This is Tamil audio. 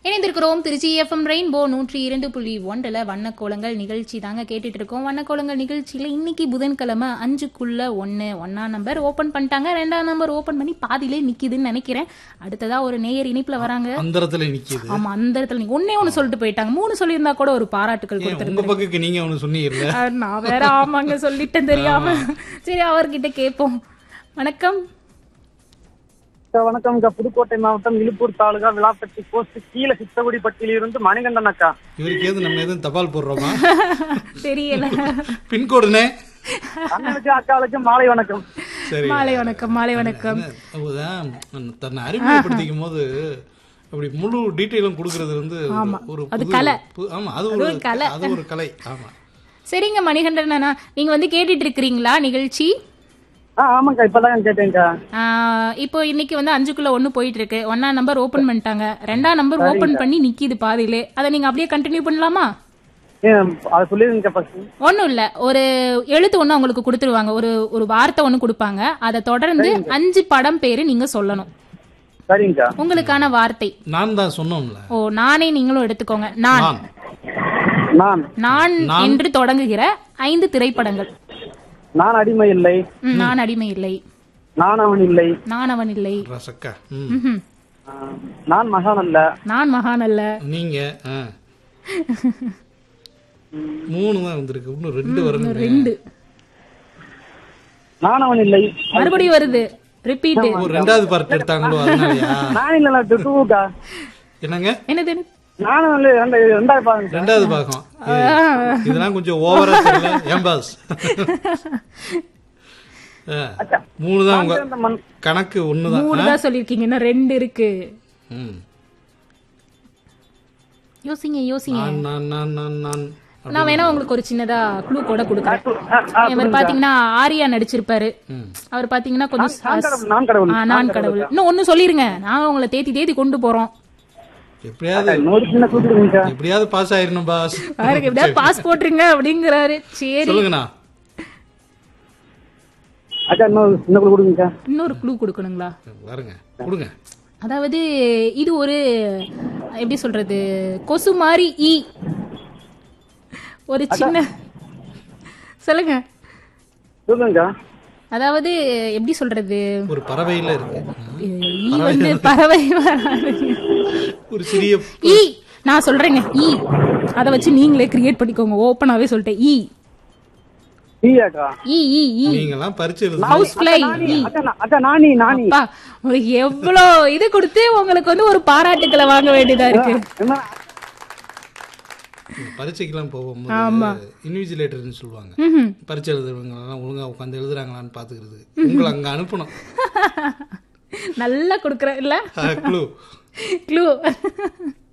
இணைந்திருக்கிறோம் திருச்சி எஃப்எம் ரெயின்போ நூற்றி இரண்டு புள்ளி ஒன்றில் வண்ணக்கோலங்கள் நிகழ்ச்சி தாங்க கேட்டுட்டு இருக்கோம் வண்ணக்கோலங்கள் நிகழ்ச்சியில இன்னைக்கு புதன்கிழமை அஞ்சுக்குள்ள ஒன்னு ஒன்னா நம்பர் ஓபன் பண்ணிட்டாங்க ரெண்டாம் நம்பர் ஓபன் பண்ணி பாதியிலே நிக்குதுன்னு நினைக்கிறேன் அடுத்ததா ஒரு நேயர் இனிப்புல வராங்க அந்தரத்துல நிக்குது ஆமா அந்த இடத்துல நீங்க ஒன்னே ஒண்ணு சொல்லிட்டு போயிட்டாங்க மூணு சொல்லியிருந்தா கூட ஒரு பாராட்டுகள் ஏன், கொடுத்துருந்தேன் உங்க பக்கத்துக்கு நீங்க ஒண்ணு சொன்னீங்கல்ல அஹ், நான் வேற ஆமாங்க சொல்லிட்டேன் தெரியாம சரி அவர்கிட்ட கேட்போம் வணக்கம் அக்கா, வணக்கம் அக்கா புதுக்கோட்டை மாவட்டம் இழுப்பூர் தாலுகா விளாப்பட்டி போஸ்ட் கீழே சித்தகுடிப்பட்டியில இருந்து மணிகண்டன் அக்கா இவருக்கு எது நம்ம எதுவும் தபால் போடுறோமா தெரியல பின்கோடுனே அண்ணனுக்கு அக்காவுக்கு மாலை வணக்கம் சரி மாலை வணக்கம் மாலை வணக்கம் அதுதான் தன்னை அறிமுகப்படுத்திக்கும் போது அப்படி முழு டீட்டெயிலும் கொடுக்கறது வந்து ஒரு அது புது- கலை. பு- ஆமா அது ஒரு ஒரு கலை. அது ஒரு கலை ஆமா சரிங்க மணிகண்டன் அண்ணா நீங்க வந்து கேட்டுட்டு இருக்கிறீங்களா நிகழ்ச்சி ஆ ஆமாக்கா இப்பதான் கேட்டேன்க்கா ஆஹ் இப்போ இன்னைக்கு வந்து அஞ்சுக்குள்ள ஒண்ணு போயிட்டு இருக்கு ஒன்னா நம்பர் ஓபன் பண்ணிட்டாங்க ரெண்டாம் நம்பர் ஓபன் பண்ணி நிக்கிது பாதியிலே அதை நீங்க அப்படியே கண்டினியூ பண்ணலாமா ஏன் அதை சொல்லிருங்க ஃபர்ஸ்ட் ஒண்ணும் இல்ல ஒரு எழுத்து ஒண்ணு உங்களுக்கு கொடுத்துருவாங்க ஒரு ஒரு வார்த்தை ஒண்ணு கொடுப்பாங்க அதை தொடர்ந்து அஞ்சு படம் பேரு நீங்க சொல்லணும் சரிங்கக்கா உங்களுக்கான வார்த்தை நான் தான் சொன்னோம்ல ஓ நானே நீங்களும் எடுத்துக்கோங்க நான் நான் நான் நான் என்று தொடங்குகிற ஐந்து திரைப்படங்கள் நான் அடிமை இல்லை ம், நான் அடிமை இல்லை நான் அவன் இல்லை நான் அவன் இல்லை ரசக்கா ம். ம்ஹும். ஆ, நான் மகான் அல்ல நான் மகான் அல்ல நீங்க ஆ. மூணு தான் வந்திருக்கு இன்னும் ரெண்டு வரணும் ரெண்டு நான் அவன் இல்லை மறுபடியும் வருது ரிப்பீட் ஒரு ரெண்டாவது பார்ட் எடுத்தாங்களோ அதனாலயா நான் இல்ல டூக்கா என்னங்க என்னது என்னது? நானும் இல்லை ரெண்டு ரெண்டாவது பாருங்க ரெண்டாவது பாகம் இது- இதெல்லாம் கொஞ்சம் ஓவரா தெரியல ஏன் பாஸ் ஆ, மூணு தான் உங்க அந்த மண் கணக்கு ஒண்ணுதான் மூணு தான் சொல்லிருக்கீங்க இன்னும் ரெண்டு இருக்கு ம். யோசிங்க யோசிங்க நான் நான் நான் நான் நான் நான் வேணா உங்களுக்கு ஒரு சின்னதா க்ளூ கூட கொடுக்குறேன் ஆ, ஆ, இவர் பாத்தீங்கன்னா ஆரியா நடிச்சிருப்பாரு ம். அவர் பாத்தீங்கன்னா கொஞ்சம் நான் கடவுள் நான் கடவுள் ஆ, நான் கடவுள் இன்னும் ஒண்ணு சொல்லிருங்க நான் உங்களை தேத்தி தேத்தி கொண்டு போறோம் எப்படியாவது இன்னொரு சின்ன கூப்பிடுங்கக்கா எப்படியாவது பாஸ் ஆயிரணும் பாஸ் அவருக்கு எப்படியாவது பாஸ் போட்டுருங்க அப்படிங்கிறாரு சரி சொல்லுங்கண்ணா அக்கா இன்னொரு சின்ன குழு கொடுங்கக்கா இன்னொரு க்ளூ கொடுக்கணுங்களா பாருங்க கொடுங்க அதாவது இது ஒரு எப்படி சொல்றது கொசு மாதிரி ஈ ஒரு சின்ன சொல்லுங்க சொல்லுங்கக்கா அதாவது எப்படி சொல்றது ஒரு பறவையில இருக்கு ஈ வந்து பறவை வராது. ஒரு சிறிய ஈ நான் சொல்றேங்க ஈ அத வச்சு நீங்களே கிரியேட் பண்ணிக்கோங்க ஓப்பனாவே சொல்லிட்டேன் ஈ டீயாக்கா ஈ ஈ ஈ நீங்கெல்லாம் பரிச்சு எழுது ஹவுஸ் ஃபிளை ஈ அக்கா நான்- அக்கா நானி நானி அப்பா உங்களுக்கு எவ்வளோ இது கொடுத்து உங்களுக்கு வந்து ஒரு பாராட்டுக்களை வாங்க வேண்டியதா இருக்கு என்ன பரீட்சைக்கெல்லாம் போகும்போது இன்விஜிலேட்டர்னு சொல்லுவாங்க ம்ஹும். பரீட்சை எழுதுறவங்க எல்லாம் ஒழுங்கா உட்காந்து எழுதுறாங்களான்னு பாத்துக்கிறது உங்களை அங்க அனுப்பணும் நல்லா கொடுக்குறேன் இல்ல க்ளூ க்ளூ